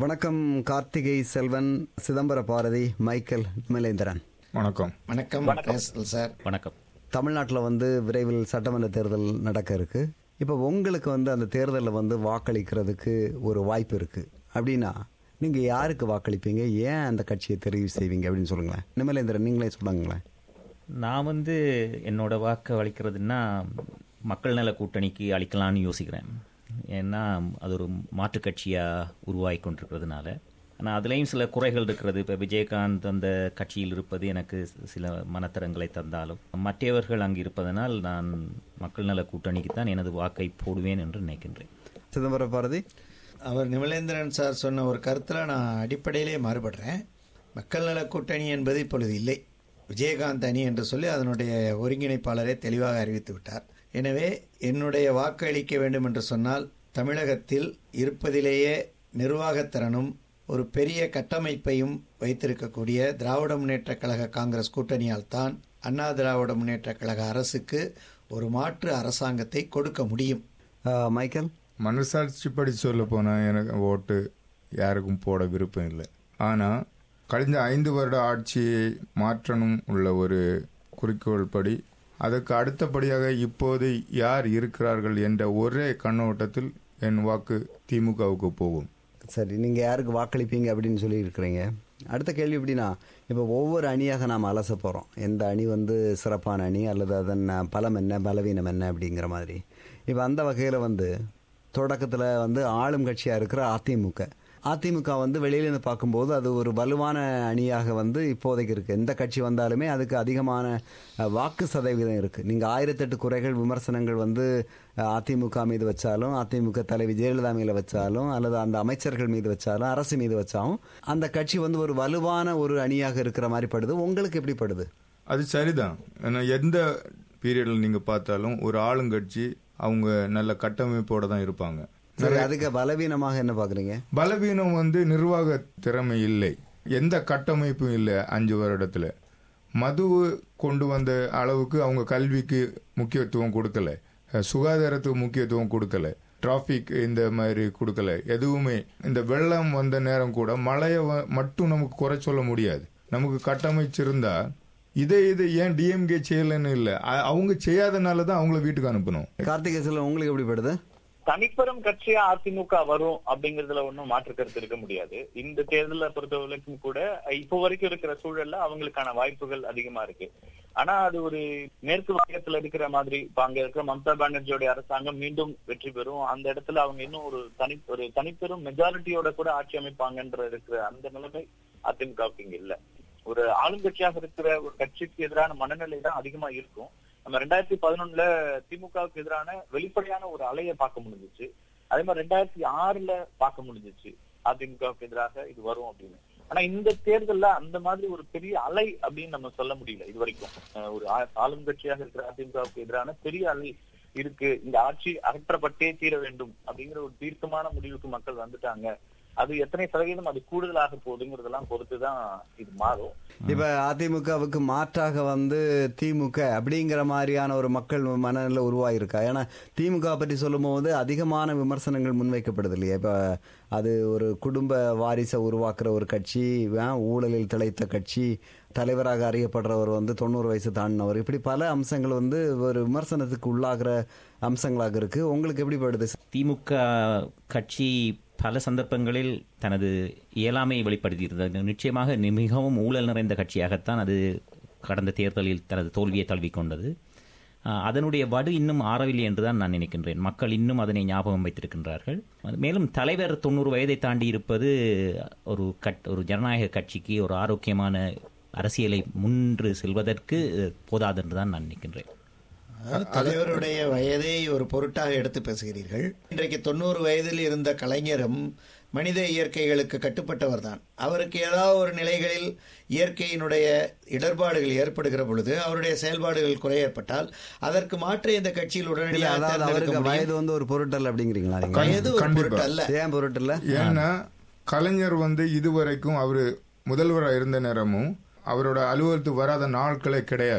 வணக்கம் கார்த்திகை செல்வன் சிதம்பர பாரதி மைக்கேல் விமலேந்திரன் வணக்கம் வணக்கம் பேசல் சார் வணக்கம் தமிழ்நாட்டில் வந்து விரைவில் சட்டமன்ற தேர்தல் நடக்க இருக்கு இப்போ உங்களுக்கு வந்து அந்த தேர்தலில் வந்து வாக்களிக்கிறதுக்கு ஒரு வாய்ப்பு இருக்கு அப்படின்னா நீங்க யாருக்கு வாக்களிப்பீங்க ஏன் அந்த கட்சியை தெரிவு செய்வீங்க அப்படின்னு சொல்லுங்களேன் நிமலேந்திரன் நீங்களே சொல்லுங்களேன் நான் வந்து என்னோட வாக்கு அளிக்கிறதுன்னா மக்கள் நல கூட்டணிக்கு அளிக்கலாம்னு யோசிக்கிறேன் ஏன்னா அது ஒரு மாற்றுக் கட்சியாக உருவாகி கொண்டிருக்கிறதுனால ஆனால் அதுலேயும் சில குறைகள் இருக்கிறது இப்போ விஜயகாந்த் அந்த கட்சியில் இருப்பது எனக்கு சில மனத்தரங்களை தந்தாலும் மற்றவர்கள் அங்கு இருப்பதனால் நான் மக்கள் நல கூட்டணிக்கு தான் எனது வாக்கை போடுவேன் என்று நினைக்கின்றேன் சிதம்பர பாரதி அவர் நிமலேந்திரன் சார் சொன்ன ஒரு கருத்தில் நான் அடிப்படையிலே மாறுபடுறேன் மக்கள் நல கூட்டணி என்பது இப்பொழுது இல்லை விஜயகாந்த் அணி என்று சொல்லி அதனுடைய ஒருங்கிணைப்பாளரே தெளிவாக அறிவித்து விட்டார் எனவே என்னுடைய வாக்கு அளிக்க வேண்டும் என்று சொன்னால் தமிழகத்தில் இருப்பதிலேயே நிர்வாகத்திறனும் ஒரு பெரிய கட்டமைப்பையும் வைத்திருக்கக்கூடிய திராவிட முன்னேற்றக் கழக காங்கிரஸ் கூட்டணியால் தான் அண்ணா திராவிட முன்னேற்றக் கழக அரசுக்கு ஒரு மாற்று அரசாங்கத்தை கொடுக்க முடியும் அஹ், மைக்கேல் மனசாட்சிப்படி சொல்ல போனால் எனக்கு ஓட்டு யாருக்கும் போட விருப்பம் இல்லை ஆனால் கழிந்த ஐந்து வருட ஆட்சியை மாற்றணும் உள்ள ஒரு குறிக்கோள் படி அதற்கு அடுத்தபடியாக இப்போது யார் இருக்கிறார்கள் என்ற ஒரே கண்ணோட்டத்தில் என் வாக்கு திமுகவுக்கு போகும் சரி நீங்க யாருக்கு வாக்களிப்பீங்க அப்படின்னு சொல்லி இருக்கிறீங்க அடுத்த கேள்வி எப்படின்னா இப்போ ஒவ்வொரு அணியாக நாம் அலச போறோம் எந்த அணி வந்து சிறப்பான அணி அல்லது அதன் பலம் என்ன பலவீனம் என்ன அப்படிங்கிற மாதிரி இப்போ அந்த வகையில் வந்து தொடக்கத்தில் வந்து ஆளும் கட்சியாக இருக்கிற அதிமுக அதிமுக வந்து வெளியிலேருந்து பார்க்கும்போது அது ஒரு வலுவான அணியாக வந்து இப்போதைக்கு இருக்குது எந்த கட்சி வந்தாலுமே அதுக்கு அதிகமான அஹ், வாக்கு சதவீதம் இருக்குது நீங்கள் ஆயிரத்தெட்டு குறைகள் விமர்சனங்கள் வந்து அஹ், அதிமுக மீது வச்சாலும் அதிமுக தலைவி ஜெயலலிதா மீது வச்சாலும் அல்லது அந்த அமைச்சர்கள் மீது வச்சாலும் அரசு மீது வச்சாலும் அந்த கட்சி வந்து ஒரு வலுவான ஒரு அணியாக இருக்கிற மாதிரி படுது உங்களுக்கு எப்படி படுது அது சரிதான் ஏன்னா எந்த பீரியடில் நீங்கள் பார்த்தாலும் ஒரு ஆளுங்கட்சி அவங்க நல்ல கட்டமைப்போட தான் இருப்பாங்க சரி அதுக்கு பலவீனமாக என்ன பார்க்குறீங்க பலவீனம் வந்து நிர்வாக திறமை இல்லை எந்த கட்டமைப்பும் இல்லை அஞ்சு வருடத்துல மது கொண்டு வந்த அளவுக்கு அவங்க கல்விக்கு முக்கியத்துவம் கொடுக்கல அஹ் சுகாதாரத்துக்கு முக்கியத்துவம் கொடுக்கல டிராஃபிக் இந்த மாதிரி கொடுக்கல எதுவுமே இந்த வெள்ளம் வந்த நேரம் கூட மழையை வ- மட்டும் நமக்கு குறை சொல்ல முடியாது நமக்கு கட்டமைச்சிருந்தா இதை இது ஏன் டிஎம்கே செய்யலன்னு இல்லை அ- அவங்க செய்யாதனால தான் அவங்கள வீட்டுக்கு அனுப்பணும் கார்த்திகை செல்வன் உங்களுக்கு எப்படி படுது தனிப்பெரும் கட்சியா அதிமுக வரும் அப்படிங்கறதுல ஒன்றும் மாற்று கருத்து இருக்க முடியாது இந்த தேர்தலை பொறுத்தவரைக்கும் கூட இப்போ வரைக்கும் இருக்கிற சூழல்ல அவங்களுக்கான வாய்ப்புகள் அதிகமா இருக்கு ஆனா அது ஒரு மேற்கு வங்கத்துல இருக்கிற மாதிரி இப்ப அங்க இருக்கிற மம்தா பானர்ஜியோட அரசாங்கம் மீண்டும் வெற்றி பெறும் அந்த இடத்துல அவங்க இன்னும் ஒரு தனி ஒரு தனிப்பெரும் மெஜாரிட்டியோட கூட ஆட்சி அமைப்பாங்கன்ற இருக்கிற அந்த நிலைமை அதிமுகவுக்கு இங்க இல்ல ஒரு ஆளுங்கட்சியாக இருக்கிற ஒரு கட்சிக்கு எதிரான மனநிலை தான் அதிகமா இருக்கும் நம்ம ரெண்டாயிரத்தி பதினொன்னுல திமுகவுக்கு எதிரான வெளிப்படையான ஒரு அலையை பார்க்க முடிஞ்சிச்சு அதே மாதிரி ரெண்டாயிரத்தி ஆறுல பார்க்க முடிஞ்சிச்சு அதிமுகவுக்கு எதிராக இது வரும் அப்படின்னு ஆனா இந்த தேர்தல்ல அந்த மாதிரி ஒரு பெரிய அலை அப்படின்னு நம்ம சொல்ல முடியல இது வரைக்கும் அஹ் ஒரு ஆ- ஆளும் கட்சியாக இருக்கிற அதிமுகவுக்கு எதிரான பெரிய அலை இருக்கு இந்த ஆட்சி அகற்றப்பட்டே தீர வேண்டும் அப்படிங்கிற ஒரு தீர்க்கமான முடிவுக்கு மக்கள் வந்துட்டாங்க அது எத்தனை சதவீதம் அது கூடுதலாக போகுதுங்கிறதெல்லாம் பொறுத்துதான் இது மாறும் இப்ப அதிமுகவுக்கு மாற்றாக வந்து திமுக அப்படிங்கிற மாதிரியான ஒரு மக்கள் மனநிலை உருவாயிருக்கா ஏன்னா திமுக பற்றி சொல்லும்போது அதிகமான விமர்சனங்கள் முன்வைக்கப்படுது இல்லையா இப்ப அது ஒரு குடும்ப வாரிசை உருவாக்குற ஒரு கட்சி ஆ, ஊழலில் திளைத்த கட்சி தலைவராக அறியப்படுறவர் வந்து தொண்ணூறு வயசு தாண்டினவர் இப்படி பல அம்சங்கள் வந்து ஒரு விமர்சனத்துக்கு உள்ளாகிற அம்சங்களாக இருக்கு உங்களுக்கு எப்படி படுது திமுக கட்சி பல சந்தர்ப்பங்களில் தனது இயலாமையை வெளிப்படுத்தியிருந்தது நிச்சயமாக நி- மிகவும் ஊழல் நிறைந்த கட்சியாகத்தான் அது கடந்த தேர்தலில் தனது தோல்வியை தழுவிக்கொண்டது ஆஹ், அதனுடைய வடு இன்னும் ஆறவில்லை என்றுதான் நான் நினைக்கின்றேன் மக்கள் இன்னும் அதனை ஞாபகம் வைத்திருக்கின்றார்கள் மேலும் தலைவர் தொண்ணூறு வயதை தாண்டி இருப்பது ஒரு கட் ஒரு ஜனநாயக கட்சிக்கு ஒரு ஆரோக்கியமான அரசியலை முன்று செல்வதற்கு போதாது என்றுதான் நான் நினைக்கின்றேன் அதாவது தலைவருடைய வயதை ஒரு பொருட்டாக எடுத்து பேசுகிறீர்கள் இன்றைக்கு தொண்ணூறு வயதில் இருந்த கலைஞரும் மனித இயற்கைகளுக்கு கட்டுப்பட்டவர் தான் அவருக்கு ஏதாவது ஒரு நிலைகளில் இயற்கையினுடைய இடர்பாடுகள் ஏற்படுகிற பொழுது அவருடைய செயல்பாடுகள் குறை ஏற்பட்டால் அதற்கு மாற்று இந்த கட்சியில் இல்ல உடனடியாக அதாவது தேர்ந்தெடுக்க அவருக்கு முடியும். வயது வந்து ஒரு பொருட்டல் அப்படிங்கிறீங்களா நீங்க வயது ஒரு கண்டிப்பா. பொருட்டு அல்ல ஏன் பொருட்டல்ல ஏன்னா கலைஞர் வந்து இதுவரைக்கும் அவர் முதல்வராக இருந்த நேரமும் அவரோட அலுவலகத்துக்கு வராத நாட்களே கிடையாது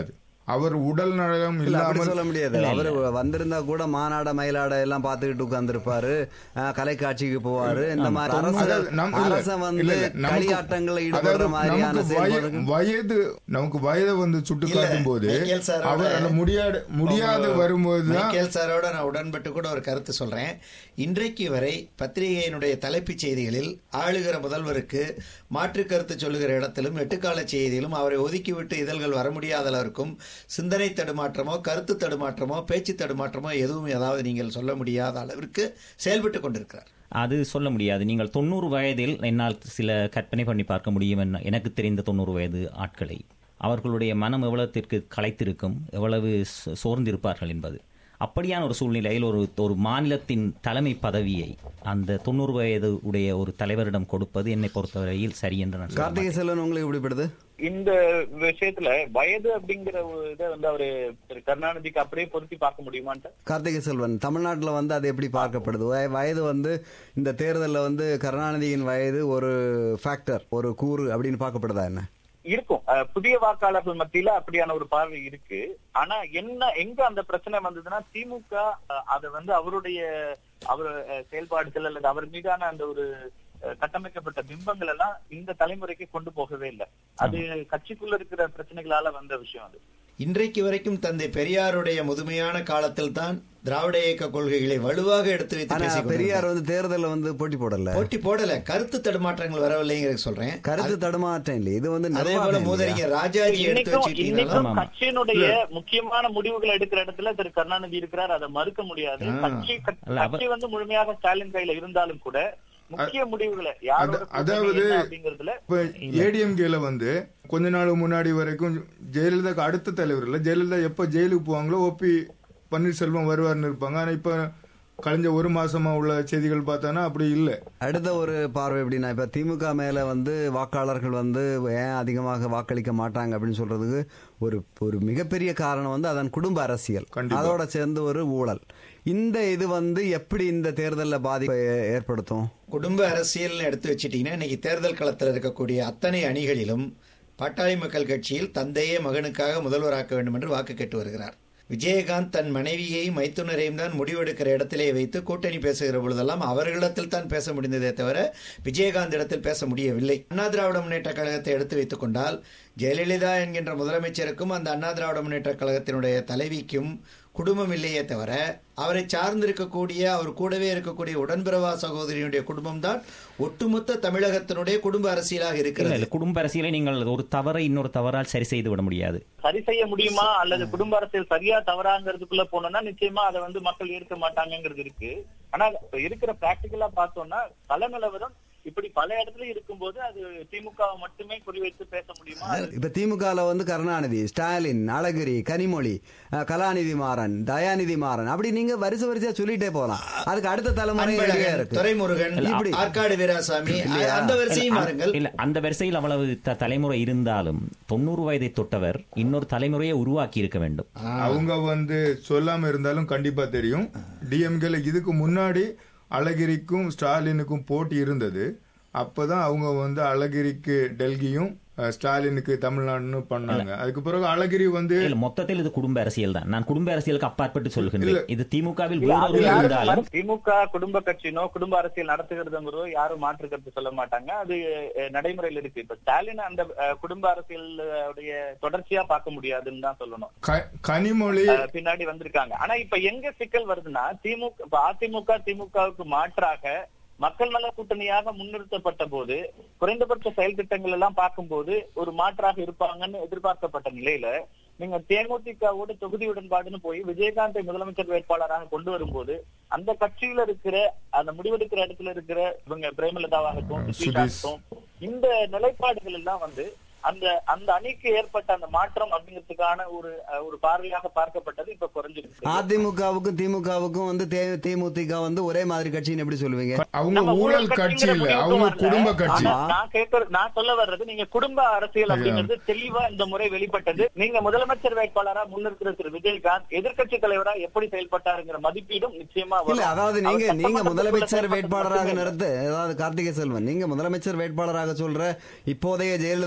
அவர் உடல் நலம் இல்ல அப்படி இல்லாமல் சொல்ல முடியாது அவர் வந்திருந்தா கூட மாநாட மயிலாட எல்லாம் பார்த்துக்கிட்டு உட்கார்ந்துருப்பாரு கலைக்காட்சிக்கு போவாரு இந்த மாதிரி அரச அதாவது நம்- இல்ல, அரச வந்து இல்ல, இல்ல, நமக்கு- களியாட்டங்கள்ல ஈடுபடுற அதாவது மாதிரியான நமக்கு வய- செயல்பாடுகள் வயது நமக்கு வயதை வந்து சுட்டு காட்டும் போது மைக்கேல் சாரோட- அவர் அந்த முடியாத முடியாது வரும்போதுதான் மைக்கேல் சாரோட நான் உடன்பட்டு கூட ஒரு கருத்து சொல்றேன் இன்றைக்கு வரை பத்திரிகையினுடைய தலைப்புச் செய்திகளில் ஆளுகிற முதல்வருக்கு மாற்று கருத்து சொல்லுகிற இடத்திலும் எட்டுக்கால செய்தியிலும் அவரை ஒதுக்கிவிட்டு இதழ்கள் வர முடியாத அளவிற்கும் சிந்தனை தடுமாற்றமோ கருத்து தடுமாற்றமோ பேச்சு தடுமாற்றமோ எதுவும் ஏதாவது நீங்கள் சொல்ல முடியாத அளவிற்கு செயல்பட்டு கொண்டிருக்கிறார் அது சொல்ல முடியாது நீங்கள் தொண்ணூறு வயதில் என்னால் சில கற்பனை பண்ணி பார்க்க முடியும் என்ன எனக்கு தெரிந்த தொண்ணூறு வயது ஆட்களை அவர்களுடைய மனம் எவ்வளத்திற்கு களைத்திருக்கும் எவ்வளவு சோ- சோர்ந்திருப்பார்கள் என்பது அப்படியான ஒரு சூழ்நிலையில் ஒரு ஒரு மாநிலத்தின் தலைமை பதவியை அந்த தொண்ணூறு வயது உடைய ஒரு தலைவரிடம் கொடுப்பது என்னை பொறுத்தவரையில் சரி என்று நான் சொல்ல கார்த்திகை செல்வன் உங்களுக்கு எப்படிப்படுது இந்த விஷயத்துல வயது அப்படிங்கிற ஒரு இதை வந்து அவரு திரு கருணாநிதிக்கு அப்படியே பொருத்தி பார்க்க முடியுமான்ட்டு கார்த்திகை செல்வன் தமிழ்நாட்டுல வந்து அது எப்படி பார்க்கப்படுது வய- வயது வந்து இந்த தேர்தல்ல வந்து கருணாநிதியின் வயது ஒரு ஃபேக்டர் ஒரு கூறு அப்படின்னு பார்க்கப்படுதா என்ன இருக்கும் அஹ், புதிய வாக்காளர்கள் மத்தியில அப்படியான ஒரு பார்வை இருக்கு ஆனா என்ன எங்க அந்த பிரச்சனை வந்ததுன்னா திமுக அஹ், அதை வந்து அவருடைய அவர் அஹ், செயல்பாடுகள் அல்லது அவர் மீதான அந்த ஒரு அஹ், கட்டமைக்கப்பட்ட பிம்பங்கள் எல்லாம் இந்த தலைமுறைக்கு கொண்டு போகவே இல்லை அது கட்சிக்குள்ள இருக்கிற பிரச்சனைகளால வந்த விஷயம் அது இன்றைக்கு வரைக்கும் தந்தை பெரியாருடைய முதுமையான காலத்தில் தான் திராவிட இயக்க கொள்கைகளை வலுவாக எடுத்து வைத்து ஆனா பேசிக் பெரியார் வந்து தேர்தல்ல வந்து போட்டி போடல போட்டி போடல கருத்து தடுமாற்றங்கள் வரவில்லைங்கிறது சொல்றேன் கருத்து தடுமாற்றம் இல்லை இது வந்து அதே போல நிர்வாகம் இல்லையா? மூதறிஞர் ராஜாஜி எடுத்து இன்னைக்கும் வச்சுட்டீங்கன்னாலும் இன்னைக்கும் கட்சியினுடைய முக்கியமான முடிவுகளை எடுக்கிற இடத்துல திரு கருணாநிதி இருக்கிறார் அதை மறுக்க முடியாது ஆ. கட்சி அல்ல, அவர்- கட்சி வந்து முழுமையாக ஸ்டாலின் கையில இருந்தாலும் கூட முக்கிய முடிவுகளை யாரோட அத- கூட்டணி அதாவது என்ன அப்படிங்கறதுல இப்ப ஏடிஎம்கேல வந்து கொஞ்ச நாள் முன்னாடி வரைக்கும் ஜெயலலிதாக்கு அடுத்த தலைவர் இல்ல ஜெயலலிதா எப்ப ஜெயிலுக்கு போவாங்களோ ஓபி பன்னீர்செல்வம் வருவார்னு இருப்பாங்க ஆனா இப்ப கழிஞ்ச ஒரு மாசமா உள்ள செய்திகள் பார்த்தானா அப்படி இல்ல அடுத்த ஒரு பார்வை எப்படின்னா இப்ப திமுக மேல வந்து வாக்காளர்கள் வந்து ஏன் அதிகமாக வாக்களிக்க மாட்டாங்க அப்படின்னு சொல்றதுக்கு ஒரு ஒரு மிகப்பெரிய காரணம் வந்து அதன் குடும்ப அரசியல் கண்டிப்பா. அதோட சேர்ந்து ஒரு ஊழல் இந்த இது வந்து எப்படி இந்த தேர்தலில் பாதிப்பை ஏ- ஏற்படுத்தும் குடும்ப அரசியல் எடுத்து வச்சிட்டீங்கன்னா இன்னைக்கு தேர்தல் களத்தில் இருக்கக்கூடிய அத்தனை அணிகளிலும் பாட்டாளி மக்கள் கட்சியில் தந்தையே மகனுக்காக முதல்வராக்க வேண்டும் என்று வாக்கு கேட்டு வருகிறார் விஜயகாந்த் தன் மனைவியையும் மைத்துனரையும் தான் முடிவெடுக்கிற இடத்திலே வைத்து கூட்டணி பேசுகிற பொழுதெல்லாம் அவர்களிடத்தில் தான் பேச முடிந்ததே தவிர விஜயகாந்த் இடத்தில் பேச முடியவில்லை அண்ணா திராவிட முன்னேற்ற கழகத்தை எடுத்து வைத்துக் கொண்டால் ஜெயலலிதா என்கின்ற முதலமைச்சருக்கும் அந்த அண்ணா திராவிட முன்னேற்ற கழகத்தினுடைய தலைவிக்கும் குடும்பம் இல்லையே தவிர அவரை சார்ந்திருக்கக்கூடிய அவர் கூடவே இருக்கக்கூடிய உடன்பிறவா சகோதரியுடைய குடும்பம் தான் ஒட்டுமொத்த தமிழகத்தினுடைய குடும்ப அரசியலாக இல்ல இருக்கிறது இல்ல குடும்ப அரசியலை நீங்கள் ஒரு தவறை இன்னொரு தவறால் சரி செய்து விட முடியாது சரி செய்ய முடியுமா அல்லது குடும்ப அரசியல் சரியா தவறாங்கிறதுக்குள்ள போனோம்னா நிச்சயமா அதை வந்து மக்கள் ஏற்க மாட்டாங்கங்கிறது இருக்கு ஆனா இப்ப இருக்கிற பிராக்டிக்கலா பார்த்தோம்னா கள நிலவரம் இப்படி பல இடத்துல இருக்கும்போது அது திமுக மட்டுமே குறிவைத்து பேச முடியுமா இப்ப திமுகல வந்து கருணாநிதி ஸ்டாலின் அழகிரி கனிமொழி அஹ், கலாநிதி மாறன் தயாநிதி மாறன் அப்படி நீங்க வரிசை வரிசையா சொல்லிட்டே போலாம் அதுக்கு அடுத்த தலைமுறை ரெடியா அன்பழகன் இருக்கு துரைமுருகன் இப்படி. ஆற்காடு வீராசாமி இல்லையா? அந்த வரிசையும் பாருங்கள் இல்ல அந்த வரிசையில் அவ்வளவு த- தலைமுறை இருந்தாலும் தொண்ணூறு வயதை தொட்டவர் இன்னொரு தலைமுறையை உருவாக்கி இருக்க வேண்டும் அவங்க வந்து சொல்லாம இருந்தாலும் கண்டிப்பா தெரியும் டிஎம்கேல இதுக்கு முன்னாடி அழகிரிக்கும் ஸ்டாலினுக்கும் போட்டி இருந்தது அப்பதான் அவங்க வந்து அழகிரிக்கு டெல்லியும் அஹ், ஸ்டாலினுக்கு தமிழ்நாடுன்னு பண்ணாங்க அதுக்கு பிறகு அழகிரி வந்து இல்ல மொத்தத்தில் இது குடும்ப அரசியல் தான் நான் குடும்ப அரசியலுக்கு அப்பாற்பட்டு இல்ல. சொல்கின்றேன் இது திமுகவில் இல்ல, அது வேறொரு யாரும் இருந்தாலும் மறு- திமுக குடும்ப கட்சினோ குடும்ப அரசியல் நடத்துகிறதுங்கிறதோ யாரும் மாற்று கருத்து சொல்ல மாட்டாங்க அது அஹ், நடைமுறையில் இருக்கு இப்ப ஸ்டாலின் அந்த அஹ், குடும்ப அரசியல் உடைய தொடர்ச்சியா பார்க்க முடியாதுன்னு தான் சொல்லணும் க- கனிமொழி அஹ், பின்னாடி வந்திருக்காங்க ஆனா இப்ப எங்க சிக்கல் வருதுன்னா திமுக இப்ப அதிமுக திமுகவுக்கு மாற்றாக மக்கள் நல கூட்டணியாக முன்னிறுத்தப்பட்ட போது குறைந்தபட்ச செயல் திட்டங்கள் எல்லாம் பார்க்கும்போது ஒரு மாற்றாக இருப்பாங்கன்னு எதிர்பார்க்கப்பட்ட நிலையில நீங்க தேமுதிகவோட தொகுதி உடன்பாடுன்னு போய் விஜயகாந்தை முதலமைச்சர் வேட்பாளராக கொண்டு வரும்போது அந்த கட்சியில இருக்கிற அந்த முடிவெடுக்கிற இடத்துல இருக்கிற இவங்க பிரேமலதாவாகட்டும் சுதீஷ். சுதீஷாகட்டும் இந்த நிலைப்பாடுகள் எல்லாம் வந்து அந்த அந்த அணிக்கு ஏற்பட்ட அந்த மாற்றம் அப்படிங்கிறதுக்கான ஒரு அஹ், ஒரு பார்வையாக பார்க்கப்பட்டது இப்ப குறைஞ்சிருக்கு அதிமுகவுக்கும் திமுகவுக்கும் வந்து தே- தேமுதிக வந்து ஒரே மாதிரி கட்சின்னு எப்படி சொல்லுவீங்க அவங்க நம்ம ஊழல் கட்சி கட்சிங்கிற இல்ல முடிவுக்கு அவங்க வரல. குடும்ப கட்சி ஆனா, நான் கேட்கற நான் சொல்ல வர்றது நீங்க குடும்ப அரசியல் அப்படிங்கிறது தெளிவா இந்த முறை வெளிப்பட்டது நீங்க முதலமைச்சர் வேட்பாளரா முன்னிறுக்கிற திரு விஜயகாந்த் எதிர்க்கட்சி தலைவரா எப்படி செயல்பட்டாருங்கிற மதிப்பீடும் நிச்சயமா இல்ல வரும். அதாவது நீங்க அவர் நீங்க சட்டமன்றத்துக்குள்ள முதலமைச்சர் செயல்பட்டது வேட்பாளராக மட்டுமே இல்ல. நிறுத்த அதாவது கார்த்திகை செல்வன் நீங்க முதலமைச்சர் வேட்பாளராக சொல்ற இப்போதைய ஜெயலலிதாவாக இருந்த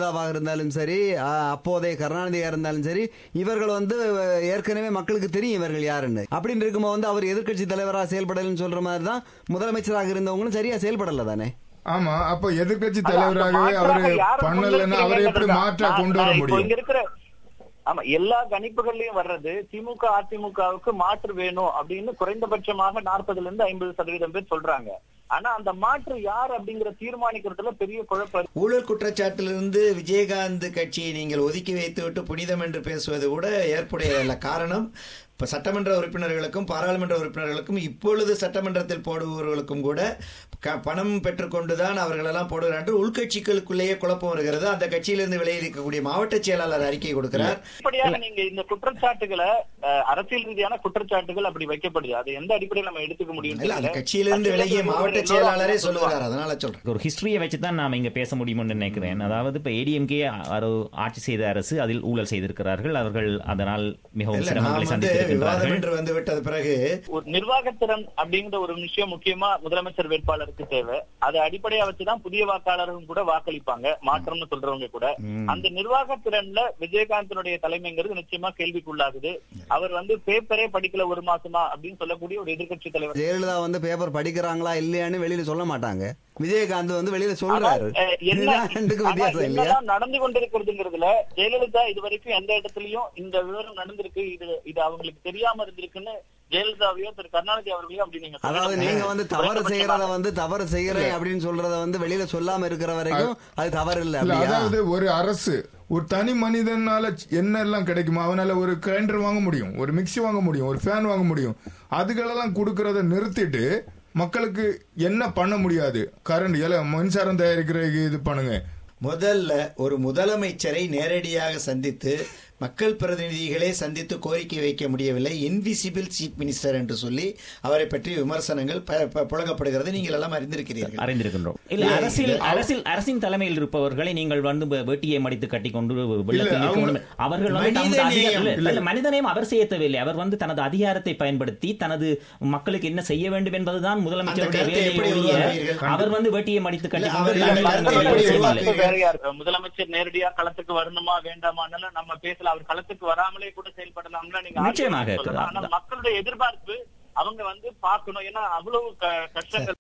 இருந்தாலும் சரி ஆ, அப்போதைய கருணாநிதியா இருந்தாலும் சரி இவர்கள் வந்து அஹ், ஏற்கனவே மக்களுக்கு தெரியும் இவர்கள் யாருன்னு அப்படின்னு இருக்கும்போது வந்து அவர் எதிர்க்கட்சி தலைவராக செயல்படலன்னு சொல்ற மாதிரி தான் முதலமைச்சராக இருந்தவங்களும் சரியா செயல்படல தானே ஆமா அப்ப எதிர்க்கட்சி அதான் அந்த தலைவராகவே மாற்றாக அவரு யாரை பண்ணலன்னா அவரை எப்படி முன்னிறுத்துறீங்கன்றதுதான். மாற்றா நான் கொண்டு வர நான் இப்போ முடியும் இங்க இருக்கிற ஆமா எல்லா கணிப்புகள்லயும் வர்றது திமுக அதிமுகவுக்கு மாற்று வேணும் அப்படின்னு குறைந்தபட்சமாக நாற்பதுல இருந்து ஐம்பது சதவீதம் பேர் சொல்றாங்க ஆனா அந்த மாற்று யார் அப்படிங்கிற தீர்மானிக்கிறதுல பெரிய குழப்பம் இருக்கு. ஊழல் குற்றச்சாட்டிலிருந்து விஜயகாந்த் கட்சியை நீங்கள் ஒதுக்கி வைத்துவிட்டு புனிதம் என்று பேசுவது கூட ஏற்புடையதல்ல காரணம் இப்ப சட்டமன்ற உறுப்பினர்களுக்கும் பாராளுமன்ற உறுப்பினர்களுக்கும் இப்பொழுது சட்டமன்றத்தில் போடுபவர்களுக்கும் கூட க- பணம் பெற்றுக்கொண்டுதான் அவர்களெல்லாம் போடுகிறார் என்று உள்கட்சிகளுக்குள்ளேயே குழப்பம் வருகிறது அந்த கட்சியிலிருந்து வெளியிருக்கக்கூடிய மாவட்ட செயலாளர் அறிக்கை கொடுக்கிறார் இப்படியாக நீங்க இந்த குற்றச்சாட்டுகளை அஹ், அரசியல் ரீதியான குற்றச்சாட்டுகள் அப்படி வைக்கப்படுது அது எந்த அடிப்படையில் நம்ம எடுத்துக்க முடியும் இல்ல அந்த தெரியல. கட்சியிலிருந்து விலகிய மாவட்ட செயலாளரே சொல்லுகிறார் அதனால சொல்றேன் ஒரு ஹிஸ்டரியை வச்சு தான் நாம் இங்க பேச முடியும்னு நினைக்கிறேன் அதாவது இப்ப ஏடிஎம்கே ஆட்சி செய்த அரசு அதில் ஊழல் செய்திருக்கிறார்கள் அவர்கள் அதனால் மிகவும் இல்ல சிரமங்களை நாம் வந்து விவாதம் சந்தித்திருக்கின்றார்கள் என்று வந்து விட்டது பிறகு ஒரு நிர்வாகத்திறன் அப்படிங்கிற ஒரு விஷயம் முக்கியமா முதலமைச்சர் வேட்பாளருக்கு தேவை அதை அடிப்படையா வச்சுதான் புதிய வாக்காளர்களும் கூட வாக்களிப்பாங்க மாற்றம்னு சொல்றவங்க கூட அந்த நிர்வாகத்திறன்ல விஜயகாந்தனுடைய தலைமைங்கிறது நிச்சயமா கேள்விக்குள்ளாகுது அவர் வந்து பேப்பரே படிக்கல ஒரு மாசமா அப்படின்னு சொல்லக்கூடிய ஒரு எதிர்க்கட்சி தலைவர் ஜெயலலிதா வந்து பேப்பர் படிக்கிறாங்களா இல்லையான்னு வெளியில சொல்ல மாட்டாங்க விஜயகாந்த் வந்து வெளியில சொல்றாரு அஹ், என்ன இதுதான் ரெண்டுக்கும் ஆனா வித்தியாசம் இல்லையா என்னதான் நடந்து கொண்டிருக்கிறதுங்கிறதுல ஜெயலலிதா இது வரைக்கும் எந்த இடத்துலயும் இந்த விவரம் நடந்திருக்கு இது இது அவங்களுக்கு தெரியாம இருந்திருக்குன்னு ஜெயலலிதாவையோ திரு கருணாநிதி அவர்களையும் அப்படி நீங்க சொல்ல அதாவது முடியாது. நீங்க வந்து தவறு செய்யறத வந்து தவறு செய்யறேன் அப்படின்னு சொல்றத வந்து வெளியில சொல்லாம இருக்கிற வரைக்கும் அது தவறு இல்ல இல்ல அப்படியா அதாவது ஒரு அரசு ஒரு தனி மனிதனால என்ன எல்லாம் கிடைக்குமோ அவனால ஒரு கிரைண்டர் வாங்க முடியும் ஒரு மிக்ஸி வாங்க முடியும் ஒரு ஃபேன் வாங்க முடியும் அதுகளெல்லாம் கொடுக்கறத நிறுத்திட்டு மக்களுக்கு என்ன பண்ண முடியாது கரண்ட் எல மின்சாரம் தயாரிக்கிற இது பண்ணுங்க முதல்ல ஒரு முதலமைச்சரை நேரடியாக சந்தித்து மக்கள் பிரதிநிதிகளே சந்தித்து கோரிக்கை வைக்க முடியவில்லை இன்விசிபிள் சீஃப் மினிஸ்டர் என்று சொல்லி அவரை பற்றி விமர்சனங்கள் ப- ப- புழங்கப்படுகிறது நீங்கள் எல்லாம் அறிந்திருக்கிறீர்கள் அறிந்திருக்கின்றோம் இல்ல இல்ல, அரசியல் இல்ல, அரசியல் அரசின் தலைமையில் இருப்பவர்களை நீங்கள் வந்து வெ- வேட்டியை மடித்து கட்டி கொண்டு வெள்ளத்தில் இல்ல, நிற்க அவங்க- வேண்டும். அவர்கள் வந்து தமது மனிதநேயம். அதிகார- இல்ல, இல்ல. இல்ல, மனிதநேயம் அவர் செய்ய தேவையில்லை அவர் வந்து தனது அதிகாரத்தை பயன்படுத்தி தனது மக்களுக்கு என்ன செய்ய வேண்டும் என்பதுதான் முதலமைச்சருடைய அந்த கருத்தை வேலையை எப்படி ஒழிய உருவாக்குவீர்கள்? அவர் வந்து வேட்டியை மடித்து கட்டி இல்ல, கொண்டு அவர் வெள்ளத்தில் அந்த இறங்க கருத்தை வேண்டிய எப்படி அவசியம் இல்லை. உருவாக்குவீர்கள்? வேற யார் முதலமைச்சர் நேரடியா களத்துக்கு வரணுமா வேண்டாமான்னு நம்ம பேசல அவர் களத்துக்கு வராமலே கூட செயல்படலாம்ல நீங்க நிச்சயமாக ஆர்குமெண்ட் சொல்லலாம். ஆனா மக்களுடைய எதிர்பார்ப்பு அவங்க வந்து பார்க்கணும் ஏன்னா அவ்வளவு க- கஷ்டங்கள்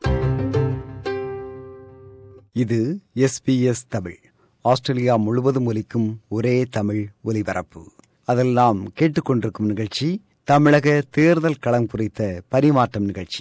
இது எஸ்பிஎஸ் தமிழ் ஆஸ்திரேலியா முழுவதும் ஒலிக்கும் ஒரே தமிழ் ஒலிபரப்பு அதெல்லாம் கேட்டுக்கொண்டிருக்கும் நிகழ்ச்சி தமிழக தேர்தல் களம் குறித்த பரிமாற்றம் நிகழ்ச்சி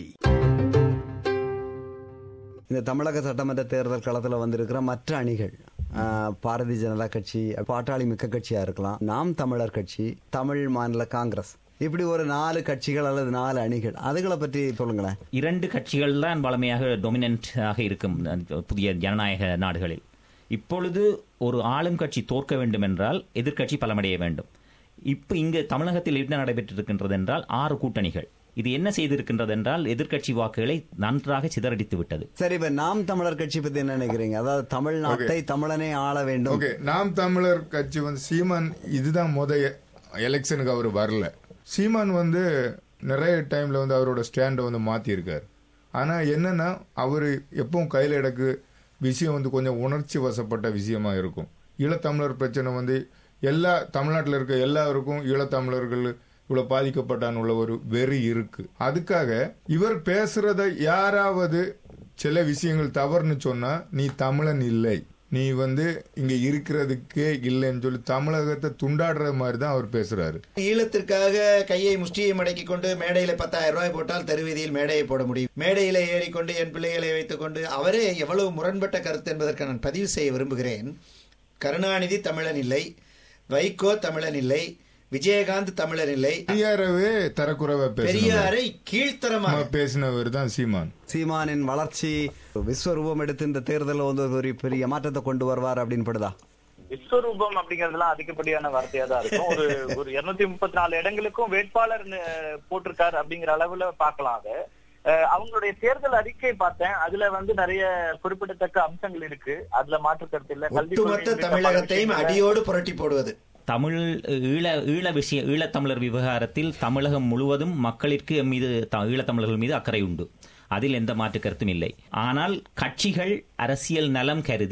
இந்த தமிழக சட்டமன்ற தேர்தல் களத்தில் வந்திருக்கிற மற்ற அணிகள் ஆஹ், பாரதிய ஜனதா கட்சி பாட்டாளி மிக்க கட்சியா இருக்கலாம் நாம் தமிழர் கட்சி தமிழ் மாநில காங்கிரஸ் இப்படி ஒரு நாலு கட்சிகள் அல்லது நாலு அணிகள் அதுகளை பற்றி சொல்லுங்களேன் இரண்டு கட்சிகள் தான் வளமையாக டொமினன்ட் ஆக இருக்கும் அந்த புதிய ஜனநாயக நாடுகளில் இப்பொழுது ஒரு ஆளும் கட்சி தோற்க வேண்டும் என்றால் எதிர்க்கட்சி பலமடைய வேண்டும் இப்ப இங்கு தமிழகத்தில் என்ன நடைபெற்றிருக்கின்றது என்றால் ஆறு கூட்டணிகள் இது என்ன செய்திருக்கின்றது என்றால் எதிர்க்கட்சி வாக்குகளை நன்றாக சிதறடித்து விட்டது சரி இப்ப நாம் தமிழர் கட்சி பத்தி என்ன நினைக்கிறீங்க அதாவது தமிழ்நாட்டை தமிழனே ஆள வேண்டும் ஓகே நாம் தமிழர் கட்சி வந்து சீமான் இதுதான் முத எலெக்ஷனுக்கு அவர் வரல சீமான் வந்து நிறைய டைம்ல வந்து அவரோட ஸ்டாண்டை வந்து மாத்திருக்காரு ஆனா என்னன்னா அவர் எப்பவும் கையில எடுக்கு விஷயம் வந்து கொஞ்சம் உணர்ச்சி வசப்பட்ட விஷயமா இருக்கும் ஈழத்தமிழர் பிரச்சனை வந்து எல்லா தமிழ்நாட்டில் இருக்க எல்லாருக்கும் ஈழத்தமிழர்கள் இவ்வளவு பாதிக்கப்பட்டான்னு உள்ள ஒரு வெறி இருக்கு அதுக்காக இவர் பேசுறத யாராவது சில விஷயங்கள் தவறுன்னு சொன்னா நீ தமிழன் இல்லை நீ வந்து இங்க இருக்கிறதுக்கே இல்லைன்னு சொல்லி தமிழகத்தை துண்டாடுற மாதிரி தான் அவர் பேசுறாரு ஈழத்திற்காக கையை முஷ்டியை மடக்கி கொண்டு மேடையில பத்தாயிரம் ரூபாய் போட்டால் தெருவீதியில் மேடையை போட முடியும் மேடையில ஏறிக்கொண்டு என் பிள்ளைகளை வைத்துக் கொண்டு அவரே எவ்வளவு முரண்பட்ட கருத்து என்பதற்கு நான் பதிவு செய்ய விரும்புகிறேன் கருணாநிதி தமிழன் இல்லை வைகோ தமிழன் இல்லை விஜயகாந்த் தமிழன் இல்லை பெரியாரவே தரக்குறைவா பேசினவர் பெரியாரை கீழ்த்தரமாக பேசினவர் தான் சீமான் சீமானின் வளர்ச்சி விஸ்வரூபம் எடுத்து இந்த தேர்தலில் வந்து ஒரு பெரிய மாற்றத்தை கொண்டு வருவார் அப்படின்னு படுதா விஸ்வரூபம் அப்படிங்கறதுலாம் அதிகப்படியான வார்த்தையா தான் இருக்கும் ஒரு ஒரு இருநூத்தி முப்பத்தி நாலு இடங்களுக்கும் வேட்பாளர் அஹ், போட்டிருக்காரு அப்படிங்கிற அளவுல பார்க்கலாம் அதை அஹ், அவங்களுடைய தேர்தல் அறிக்கை பார்த்தேன் அதுல வந்து நிறைய குறிப்பிடத்தக்க அம்சங்கள் இருக்கு அதுல மாற்று கருத்து இல்ல கல்விக் கொள்கை ஒட்டுமொத்த உள்ளிட்ட பல தமிழகத்தையும் விஷயங்கள்ல- அடியோடு புரட்டி போடுவது தமிழ் ஈழ ஈழ விஷய ஈழத்தமிழர் விவகாரத்தில் தமிழகம் முழுவதும் மக்களிற்கு எம் மீது த- ஈழத்தமிழர்கள் மீது அக்கறை உண்டு அதில் எந்த மாற்று கருத்தும் இல்லை ஆனால் கட்சிகள் அரசியல் நலம் கருதி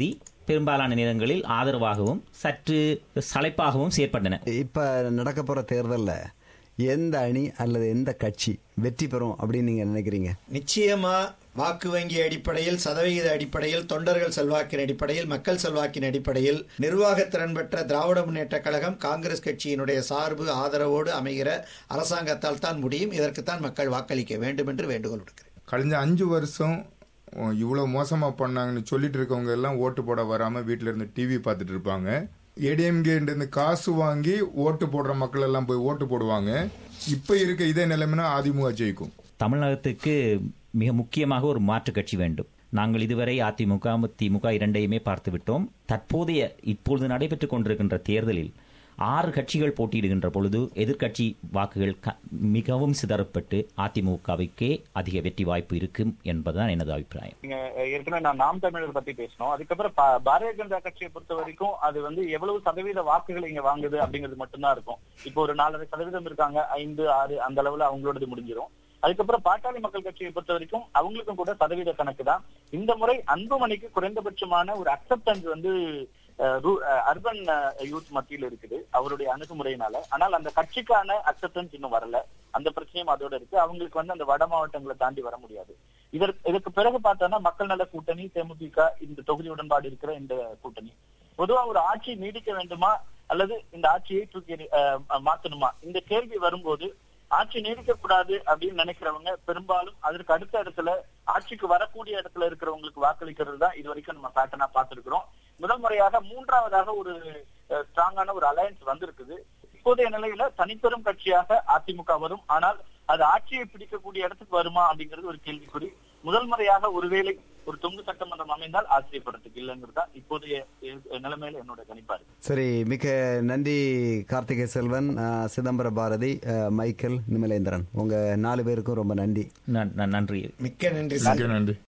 பெரும்பாலான நேரங்களில் ஆதரவாகவும் சற்று சளைப்பாகவும் செயற்பட்டன இப்ப நடக்க போற தேர்தல்ல எந்த அணி அல்லது எந்த கட்சி வெற்றி பெறும் அப்படின்னு நீங்க நினைக்கிறீங்க நிச்சயமா வாக்கு வங்கி அடிப்படையில் சதவிகித அடிப்படையில் தொண்டர்கள் செல்வாக்கின் அடிப்படையில் மக்கள் செல்வாக்கின் அடிப்படையில் நிர்வாகத் திறன் பெற்ற திராவிட முன்னேற்ற கழகம் காங்கிரஸ் கட்சியினுடைய சார்பு ஆதரவோடு அமைகிற அரசாங்கத்தால் தான் முடியும் இதற்குத்தான் மக்கள் வாக்களிக்க வேண்டும் என்று வேண்டுகோள் விடுக்கிறேன் கழிஞ்ச அஞ்சு வருஷம் இவ்வளோ மோசமாக பண்ணாங்கன்னு சொல்லிட்டு இருக்கவங்க எல்லாம் ஓட்டு போட வராமல் வீட்டில் இருந்து டிவி பார்த்துட்டு இருப்பாங்க ஏடிஎம்கேண்டு காசு வாங்கி ஓட்டு போடுற மக்கள் எல்லாம் போய் ஓட்டு போடுவாங்க இப்போ இருக்க இதே நிலைமைனா அதிமுக ஜெயிக்கும் தமிழகத்துக்கு மிக முக்கியமாக ஒரு மாற்றுக் கட்சி வேண்டும் நாங்கள் இதுவரை அதிமுக திமுக இரண்டையுமே பார்த்து விட்டோம் தற்போதைய இப்பொழுது நடைபெற்றுக் கொண்டிருக்கின்ற தேர்தலில் ஆறு கட்சிகள் போட்டியிடுகின்ற பொழுது எதிர்க்கட்சி வாக்குகள் க- மிகவும் சிதறப்பட்டு அதிமுகவுக்கே அதிக வெற்றி வாய்ப்பு இருக்கும் என்பதுதான் எனது அபிப்பிராயம் நீங்க அஹ், ஏற்கனவே நான் நாம் தமிழர் பத்தி பேசணும் அதுக்கப்புறம் பா- பாரதிய ஜனதா கட்சியை பொறுத்த வரைக்கும் அது வந்து எவ்வளவு சதவீத வாக்குகள் இங்க வாங்குது அப்படிங்கிறது மட்டும்தான் இருக்கும் இப்போ ஒரு நாலரை சதவீதம் இருக்காங்க ஐந்து ஆறு அந்த அளவுல அவங்களோடது முடிஞ்சிரும் அதுக்கப்புறம் பாட்டாளி மக்கள் கட்சியை பொறுத்த வரைக்கும் அவங்களுக்கும் கூட சதவீத கணக்கு தான் இந்த முறை அன்புமணிக்கு குறைந்தபட்சமான ஒரு அக்செப்டன்ஸ் வந்து அர்பன் யூத் மத்தியில் இருக்குது அவருடைய அணுகுமுறையினால ஆனால் அந்த கட்சிக்கான அக்செப்டன்ஸ் இன்னும் வரல அந்த பிரச்சனையும் அதோட இருக்கு அவங்களுக்கு வந்து அந்த வட மாவட்டங்களை தாண்டி வர முடியாது இதற்கு இதற்கு பிறகு பார்த்தோம்னா மக்கள் நல கூட்டணி தேமுதிக இந்த தொகுதி உடன்பாடு இருக்கிற இந்த கூட்டணி பொதுவா ஒரு ஆட்சி நீடிக்க வேண்டுமா அல்லது இந்த ஆட்சியை தூக்கி எறி- அஹ், மாத்தணுமா இந்த கேள்வி வரும்போது ஆட்சி நீடிக்க கூடாது அப்படின்னு நினைக்கிறவங்க பெரும்பாலும் அதற்கு அடுத்த இடத்துல ஆட்சிக்கு வரக்கூடிய இடத்துல இருக்கிறவங்களுக்கு வாக்களிக்கிறது தான் இது வரைக்கும் நம்ம பேட்டர்னா பார்த்திருக்கிறோம் முதல் முறையாக மூன்றாவதாக ஒரு ஸ்ட்ராங்கான ஒரு அலையன்ஸ் வந்திருக்குது இப்போதைய நிலையில தனிப்பெரும் கட்சியாக அதிமுக வரும் ஆனால் அது ஆட்சியை பிடிக்கக்கூடிய இடத்துக்கு வருமா அப்படிங்கிறது ஒரு கேள்விக்குறி முதல் முறையாக ஒருவேளை ஒரு தொங்கு சட்டமன்றம் அமைந்தால் ஆச்சரியப்படுறதுக்கு இல்லைங்கிறது தான் இப்போதைய அஹ், நிலைமையில என்னோட கணிப்பா இருக்கு சரி மிக்க நன்றி கார்த்திகை செல்வன் அஹ், சிதம்பர பாரதி அஹ், மைக்கேல் நிமலேந்திரன் உங்க நாலு பேருக்கும் ரொம்ப நன்றி நன்- நன்- நன்றி மிக்க நன்றி சார் மிக்க நன்றி